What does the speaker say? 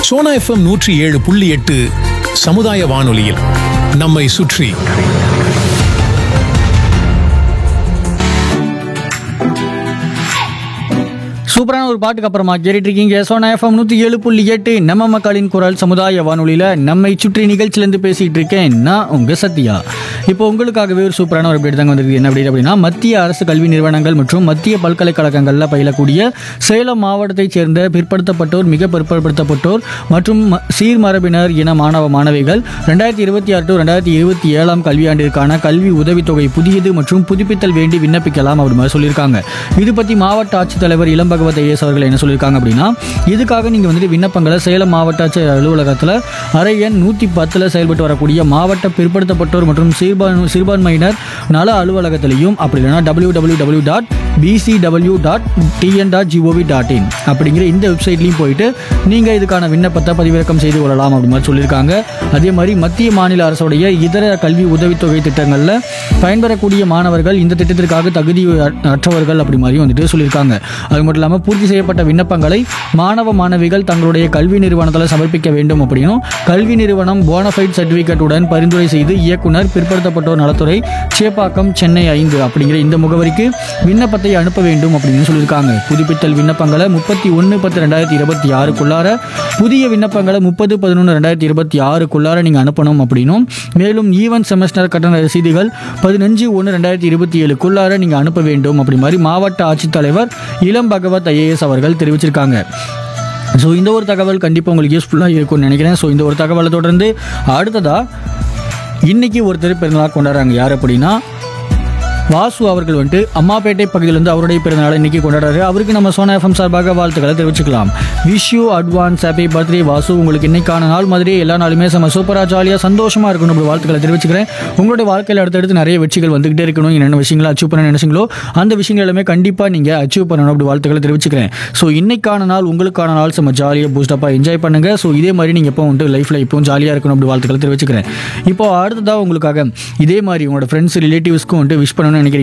Sona FM நூற்றி ஏழு புள்ளி எட்டு சமுதாய வானொலியில் நம்மை சுற்றி சூப்பரான ஒரு பாட்டுக்கு அப்புறமா கேட்டுட்டு இருக்கீங்க சோனா எஃப்எம் நூற்றி ஏழு புள்ளி எட்டு நம்ம மக்களின் குரல் சமுதாய வானொலியில் நம்மை சுற்றி நிகழ்ச்சியிலேருந்து பேசிகிட்டு இருக்கேன் நான் உங்கள் சத்யா இப்போ உங்களுக்காகவே ஒரு சூப்பரான ஒரு அப்டேட் தாங்க வந்திருக்கு என்ன அப்டேட் அப்படின்னா மத்திய அரசு கல்வி நிறுவனங்கள் மற்றும் மத்திய பல்கலைக்கழகங்களில் பயிலக்கூடிய சேலம் மாவட்டத்தைச் சேர்ந்த பிற்படுத்தப்பட்டோர் மிக பிற்படுத்தப்பட்டோர் மற்றும் ம- சீர்மரபினர் இன மாணவ மாணவிகள் ரெண்டாயிரத்தி இருபத்தி ஆறு டு ரெண்டாயிரத்தி இருபத்தி ஏழாம் கல்வியாண்டிற்கான கல்வி உதவித்தொகை புதியது மற்றும் புதுப்பித்தல் வேண்டி விண்ணப்பிக்கலாம் அப்படி மாதிரி சொல்லியிருக்காங்க இது பற்றி மாவட்ட ஆட்சித்தலைவர் இளம் பகவத் ஐஎஸ் அவர்கள் என்ன சொல்லியிருக்காங்க அப்படின்னா இதுக்காக நீங்கள் வந்துட்டு விண்ணப்பங்களை சேலம் மாவட்ட ஆட்சியர் அலுவலகத்தில் அறை எண் நூற்றி பத்தில் செயல்பட்டு வரக்கூடிய மாவட்ட பிற்படுத்தப்பட்டோர் மற்றும் சிறுபான் சிறுபான்மையினர் நல அலுவலகத்திலையும் அப்படி இல்லைன்னா W W W dot P C W dot T N dot G O V dot in அப்படிங்கிற இந்த வெப்சைட்லையும் போயிட்டு நீங்கள் இதுக்கான விண்ணப்பத்தை பதிவிறக்கம் செய்து கொள்ளலாம் அப்படி மாதிரி சொல்லியிருக்காங்க அதே மாதிரி மத்திய மாநில அரசுடைய இதர கல்வி உதவித்தொகை திட்டங்களில் பயன்பெறக்கூடிய மாணவர்கள் இந்த திட்டத்திற்காக தகுதி அற்றவர்கள் அப்படி மாதிரி வந்துட்டு சொல்லியிருக்காங்க அது மட்டும் இல்லாமல் பூர்த்தி செய்யப்பட்ட விண்ணப்பங்களை மாணவ மாணவிகள் தங்களுடைய கல்வி நிறுவனத்தில் சமர்ப்பிக்க வேண்டும் அப்படின்னும் கல்வி நிறுவனம் போனஃபைட் சர்டிஃபிகேட்டுடன் பரிந்துரை செய்து இயக்குனர் பிற்படுத்தப்பட்டோர் நலத்துறை சேப்பாக்கம் சென்னை ஐந்து அப்படிங்கிற இந்த முகவரிக்கு விண்ணப்பத்தை அனுப்ப வேண்டும் அப்படின்னு சொல்லியிருக்காங்க புதுப்பித்தல் விண்ணப்பங்களை முப்பத்தி ஒன்று பத்து ரெண்டாயிரத்தி இருபத்தி ஆறுக்குள்ளார புதிய விண்ணப்பங்களை முப்பது பதினொன்று ரெண்டாயிரத்தி இருபத்தி ஆறுக்குள்ளார நீங்கள் அனுப்பணும் அப்படின்னும் மேலும் ஈவன் செமஸ்டர் கட்டண ரசீதுகள் பதினஞ்சு ஒன்று ரெண்டாயிரத்தி இருபத்தி ஏழுக்குள்ளார நீங்கள் அனுப்ப வேண்டும் அப்படி மாதிரி மாவட்ட ஆட்சித்தலைவர் இளம் பகவத் ஐஏஎஸ் அவர்கள் தெரிவிச்சிருக்காங்க ஸோ இந்த ஒரு தகவல் கண்டிப்பாக உங்களுக்கு யூஸ்ஃபுல்லாக இருக்கும்னு நினைக்கிறேன் ஸோ இந்த ஒரு தகவலை தொடர்ந்து அடுத்ததாக இன்னைக்கு ஒருத்தர் பிறந்தநாள் கொண்டாடுறாங்க யார் அப்படின்னா வாசு அவர்கள் வந்துட்டு அம்மாப்பேட்டை பகுதியிலிருந்து அவருடைய பிறந்தநாளை இன்னைக்கு கொண்டாடுறாரு அவருக்கு நம்ம சோனா எஃப்எம் சார்பாக வாழ்த்துக்களை தெரிவிச்சுக்கலாம் wish you advance happy birthday Vasu உங்களுக்கு இன்னைக்கான நாள் மாதிரி எல்லா நாளுமே செம்ம சூப்பராக ஜாலியாக சந்தோஷமாக இருக்கணும் அப்படி வாழ்த்துக்களை தெரிவிச்சுக்கிறேன் உங்களுடைய வாழ்க்கையில் அடுத்தடுத்து நிறைய வெற்றிகள் வந்துகிட்டே இருக்கணும் என்னென்ன விஷயங்களை அச்சீவ் பண்ண நினைச்சீங்களோ அந்த விஷயங்கள் எல்லாமே கண்டிப்பாக நீங்கள் அச்சீவ் பண்ணணும் அப்படி வாழ்த்துக்களை தெரிவிச்சுக்கிறேன் ஸோ இன்னைக்கான நாள் உங்களுக்கான நாள் செம்ம ஜாலியாக பூஸ்டப்பாக என்ஜாய் பண்ணுங்க ஸோ இதே மாதிரி நீங்கள் எப்போ வந்துட்டு லைஃப்பில் இப்போவும் ஜாலியாக இருக்கணும் அப்படி வாழ்த்துக்களை தெரிவிச்சுக்கிறேன் இப்போ அடுத்ததாக உங்களுக்காக இதே மாதிரி உங்களோட ஃப்ரெண்ட்ஸ் ரிலேட்டிவ்ஸ்க்கும் வந்துட்டு விஷ் பண்ணணும்னு நினைக்கிறீங்க